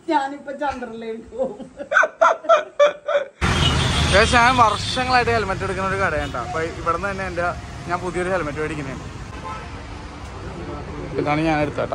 ഞാനിപ്പോ ചന്ദ്രനിലേക്ക് പോകും ഏകദേശം ഞാൻ വർഷങ്ങളായിട്ട് ഹെൽമെറ്റ് എടുക്കുന്ന ഒരു കടയാണ് കേട്ടോ അപ്പൊ ഇവിടെ നിന്ന് തന്നെ എൻ്റെ ഞാൻ പുതിയൊരു ഹെൽമെറ്റ് മേടിക്കുന്നുണ്ട് ഇതാണ് ഞാൻ എടുത്തേട്ടാ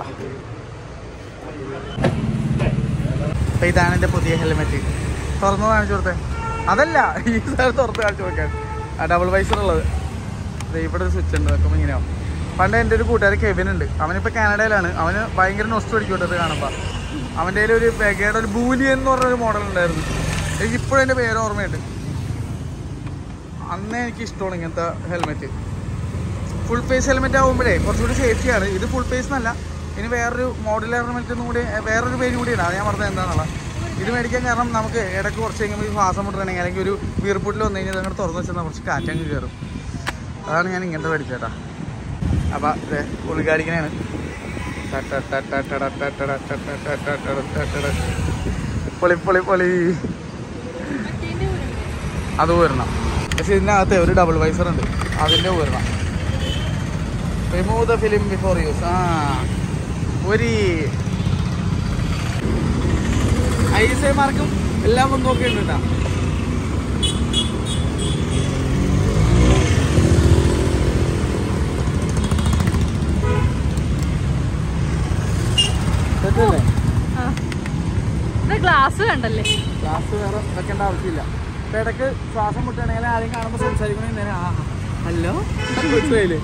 അപ്പൊ ഇതാണ് എൻ്റെ പുതിയ ഹെൽമെറ്റ് തുറന്ന് കാണിച്ചു കൊടുത്തേ അതല്ല ഈ സാർ തുറന്ന് കാണിച്ചു കൊടുക്കാൻ ആ ഡബിൾ വൈസർ ഉള്ളത് ദേ ഇവിടെ ഒരു സ്വിച്ച് ഉണ്ട് വെക്കുമ്പോൾ ഇങ്ങനെയാവും പണ്ട് എൻ്റെ ഒരു കൂട്ടുകാരൻ കെവിൻ ഉണ്ട് അവനിപ്പോൾ കാനഡയിലാണ് അവന് ഭയങ്കര നൊസ്റ്റ് അടിക്കോട്ടത് കാണുമ്പോൾ അവൻ്റെ കയ്യിൽ ഒരു വെഗയുടെ ഒരു ബൂലിയൻ എന്ന് പറഞ്ഞൊരു മോഡൽ ഉണ്ടായിരുന്നു എനിക്ക് ഇപ്പോഴും എൻ്റെ പേര് ഓർമ്മയുണ്ട് അന്നേ എനിക്ക് ഇഷ്ടമാണ് ഇങ്ങനത്തെ ഹെൽമെറ്റ് ഫുൾ ഫേസ് ഹെൽമെറ്റ് ആകുമ്പോഴേ കുറച്ചുകൂടി സേഫ്റ്റിയാണ് ഇത് ഫുൾ ഫേസ് എന്നല്ല ഇനി വേറൊരു മോഡൽ ഹെൽമെറ്റ് ഒന്നും കൂടി ഏ, വേറൊരു പേര് കൂടിയാണ് അത് ഞാൻ പറഞ്ഞത് എന്താണെന്നുള്ള ഇത് മേടിക്കാൻ കാരണം നമുക്ക് ഇടയ്ക്ക് കുറച്ച് കഴിയുമ്പോൾ ഈ ശ്വാസം മുട്ടണമെങ്കിൽ അല്ലെങ്കിൽ ഒരു വീർപ്പുട്ടിൽ വന്നു കഴിഞ്ഞാൽ അങ്ങോട്ട് തുറന്നു വെച്ചാൽ കുറച്ച് കാറ്റങ്ങ് കയറും അതാണ് ഞാൻ ഇങ്ങനത്തെ മേടിച്ചേട്ടാ അപ്പം ഇത് ഉൾഗാടിക്കണേണ് പൊളി പൊളി പൊളി അത് ഊരണം പക്ഷെ ഇതിനകത്ത് ഒരു ഡബിൾ വൈസർ ഉണ്ട് അതിൻ്റെ ഊരണം remove the film before use ആ ഒരു ഐ എസ് ഐ മാർക്കും എല്ലാം വന്ന് നോക്കിയിട്ടുണ്ട് കേട്ടോ തെറ്റല്ലേ ഗ്ലാസ് കണ്ടല്ലേ ക്ലാസ് വേറെ വെക്കേണ്ട ആവശ്യമില്ല ഇപ്പൊ ഇടയ്ക്ക് ശ്വാസം മുട്ടുകയാണെങ്കിൽ ആരെയും കാണുമ്പോൾ സംസാരിക്കണേ നേരെ ആ ഹലോ മനസ്സിലായില്ലേ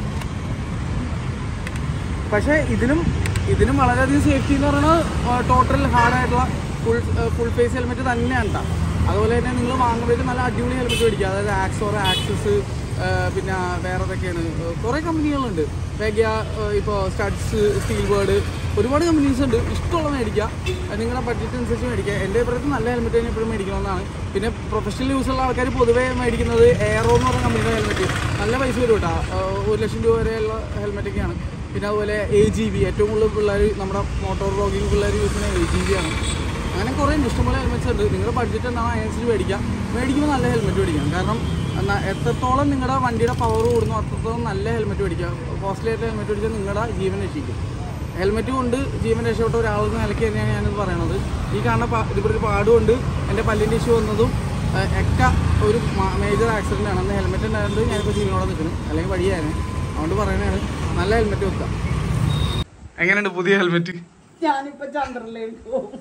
പക്ഷേ ഇതിനും ഇതിനും വളരെയധികം സേഫ്റ്റി എന്ന് പറയുന്നത് ടോട്ടൽ ഹാർഡായിട്ടുള്ള ഫുൾ ഫുൾ ഫേസ് ഹെൽമെറ്റ് തന്നെയാണ് ട്ടോ. അതുപോലെ തന്നെ നിങ്ങൾ വാങ്ങുമ്പോഴേക്കും നല്ല അടിപൊളി ഹെൽമെറ്റ് മേടിക്കുക അതായത് ആക്സോർ ആക്സസ് പിന്നെ വേറെ ഏതൊക്കെയാണ് കുറേ കമ്പനികളുണ്ട് വേഗിയ ഇപ്പോൾ സ്റ്റഡ്സ് സ്റ്റീൽ ബേർഡ് ഒരുപാട് കമ്പനീസ് ഉണ്ട് ഇഷ്ടമുള്ള മേടിക്കുക അത് നിങ്ങളുടെ ബഡ്ജറ്റ് അനുസരിച്ച് മേടിക്കുക എൻ്റെ അഭിപ്രായത്തിൽ നല്ല ഹെൽമെറ്റ് തന്നെ എപ്പോഴും മേടിക്കണമെന്നാണ് പിന്നെ പ്രൊഫഷണൽ യൂസുള്ള ആൾക്കാർ പൊതുവേ മേടിക്കുന്നത് എയറോ എന്ന് പറഞ്ഞ കമ്പനിയുടെ ഹെൽമെറ്റ് നല്ല പൈസ വരും കേട്ടോ ഒരു ലക്ഷം രൂപ വരെയുള്ള ഹെൽമെറ്റൊക്കെയാണ് പിന്നെ അതുപോലെ എ ജി ബി ഏറ്റവും കൂടുതൽ പിള്ളേർ നമ്മുടെ മോട്ടോർ ബ്ലോഗിങ് പിള്ളേർ യൂസ് ചെയ്യുന്ന എ ജി ബി ആണ് അങ്ങനെ കുറേ ഉണ്ട് ഇഷ്ടംപോലെ ഹെൽമെറ്റ്സ് ഉണ്ട് നിങ്ങളുടെ ബഡ്ജറ്റ് എന്താണ് അതിനനുസരിച്ച് മേടിക്കാം മേടിക്കുമ്പോൾ നല്ല ഹെൽമെറ്റ് മേടിക്കാം കാരണം എന്നാ എത്രത്തോളം നിങ്ങളുടെ വണ്ടിയുടെ പവർ കൂടുന്നു അത്രത്തോളം നല്ല ഹെൽമെറ്റ് മേടിക്കുക കോസ്റ്റ്ലി ആയിട്ട് ഹെൽമെറ്റ് മേടിച്ചാൽ നിങ്ങളുടെ ജീവൻ രക്ഷിക്കും ഹെൽമെറ്റ് കൊണ്ട് ജീവൻ രക്ഷപ്പെട്ട ഒരാളെന്ന് നിലയ്ക്ക് തന്നെയാണ് ഞാനിത് പറയണത് ഈ കാണുന്ന പാ- ഇതിവിടെ ഒരു പാടുകൊണ്ട് എൻ്റെ പല്ലിൻ്റെ ഇഷ്യൂ വന്നതും ഏഹ്, ഒക്കെ ഒരു മേജർ ആക്സിഡൻ്റ് ആണ് അന്ന് ഹെൽമെറ്റ് ഉണ്ടായതുകൊണ്ട് ഞാനിപ്പോൾ ജീവനോടെ നിൽക്കുന്നു അല്ലെങ്കിൽ വഴിയായിരുന്നു അതുകൊണ്ട് പറയണതാണ് നല്ല ഹെൽമെറ്റ് വെക്കുക എങ്ങനെയുണ്ട് പുതിയ ഹെൽമെറ്റ് ഞാനിപ്പോ ചന്ദ്രനിലേക്ക് പോകും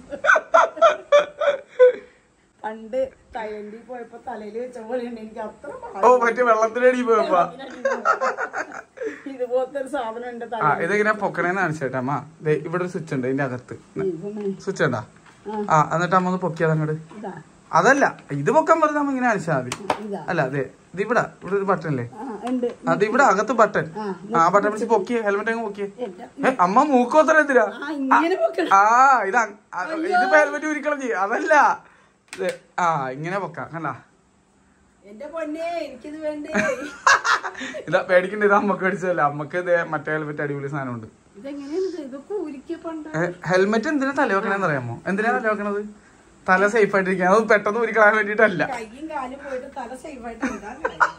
പണ്ട് തൈലൻഡിൽ പോയപ്പോ തലയിൽ വെച്ച പോലെയുണ്ട് എനിക്ക് അത്ര ഓ മറ്റേ വെള്ളത്തിലടി പോയപ്പോ ഇതുപോലത്തെ ഒരു സാധനം ഉണ്ട് ആ ഇതെങ്ങനെ പൊക്കണേന്ന് കാണിച്ചേട്ടാ അമ്മ ദേ ഇവിടെ ഒരു സ്വിച്ച് ഉണ്ട് ഇതിന്റെ അകത്ത് സ്വിച്ച് ഉണ്ടാ ആ എന്നിട്ട് അമ്മ ഒന്ന് പൊക്കിയത് അങ്ങോട്ട് ഇതാ അതല്ല ഇത് പൊക്കാൻ പറഞ്ഞ അമ്മ ഇങ്ങനെ കാണിച്ചാൽ മതി ഇതാ അല്ല അതെ ഇത് ഇവിടെ ഇവിടെ ഒരു ബട്ടൺ അല്ലേ ആ ഉണ്ട് അത് ഇവിടെ അകത്ത് ബട്ടൺ ആ, ആ ബട്ടൺ പിടിച്ച് പൊക്കിയേ ഹെൽമെറ്റ് അങ്ങ് പൊക്കിയേ എന്റെ- ഏ, അമ്മ മൂക്കോത്തര എന്തിനാ ആ ഇങ്ങനെ പൊക്കണം ആ ഇത് അങ്- ആ, ഇതിപ്പോ ഹെൽമെറ്റ് ഉരിക്കണം ചെയ്യും അതല്ല ഇത് ആ ഇങ്ങനെ പൊക്കാം കണ്ട എന്റെ പൊന്നെ എനിക്കിത് വേണ്ടേ ഇതാ പേടിക്കണ്ട ഇത് അമ്മക്ക് മേടിച്ചതല്ല അമ്മക്ക് ഇത് മറ്റേ ഹെൽമെറ്റ് അടിപൊളി സാധനമുണ്ട് ഇതെങ്ങനെയാണ് ഇത്? ഇതൊക്കെ ഊരിക്കപ്പണ്ട ഹെൽമെറ്റ് എന്തിനാ തല വെക്കണെന്ന് അറിയാമോ എന്തിനാ തല വെക്കണത് തല സേഫ് ആയിട്ടിരിക്കാൻ അത് പെട്ടെന്ന് ഉരിക്കളാൻ വേണ്ടിട്ടല്ല കയ്യും കാലും പോയിട്ട് തല സേഫായിട്ട് എന്താ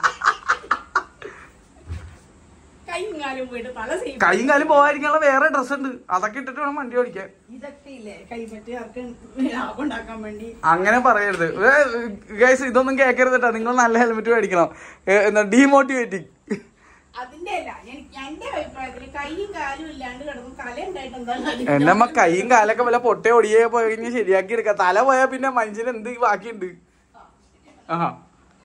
കയ്യും കാലും പോയിട്ട് തല സേഫ് കൈയും കാലും പോകാതിരിക്കാനുള്ള വേറെ ഡ്രസ് ഉണ്ട് അതൊക്കെ ഇട്ടിട്ട് വേണം വണ്ടി ഓടിക്കാൻ ഇതൊക്കെ ഇല്ലേ കൈപ്പറ്റുകാർക്ക് ലാഭം ഉണ്ടാക്കാൻ വേണ്ടി അങ്ങനെ പറയരുത് ഗൈസ് ഇതൊന്നും കേൾക്കരുത് കേട്ടോ നിങ്ങൾ നല്ല ഹെൽമെറ്റ് മേടിക്കണം ഏ, എന്താ ഡീമോട്ടിവേറ്റിംഗ് അതിന്റെ അല്ല എനിക്ക് എന്റെ അഭിപ്രായത്തിൽ കൈയും കാലും ഇല്ലാണ്ട് കിടന്ന് തല ഉണ്ടായിട്ട് എന്താ എന്റെ അമ്മ കൈയും കാലൊക്കെ വല്ല പൊട്ടേ ഒടിയേ പോയി കഴിഞ്ഞാൽ ശരിയാക്കി എടുക്കാം തല പോയാൽ പിന്നെ മനുഷ്യന് എന്ത് ബാക്കിയുണ്ട് ആ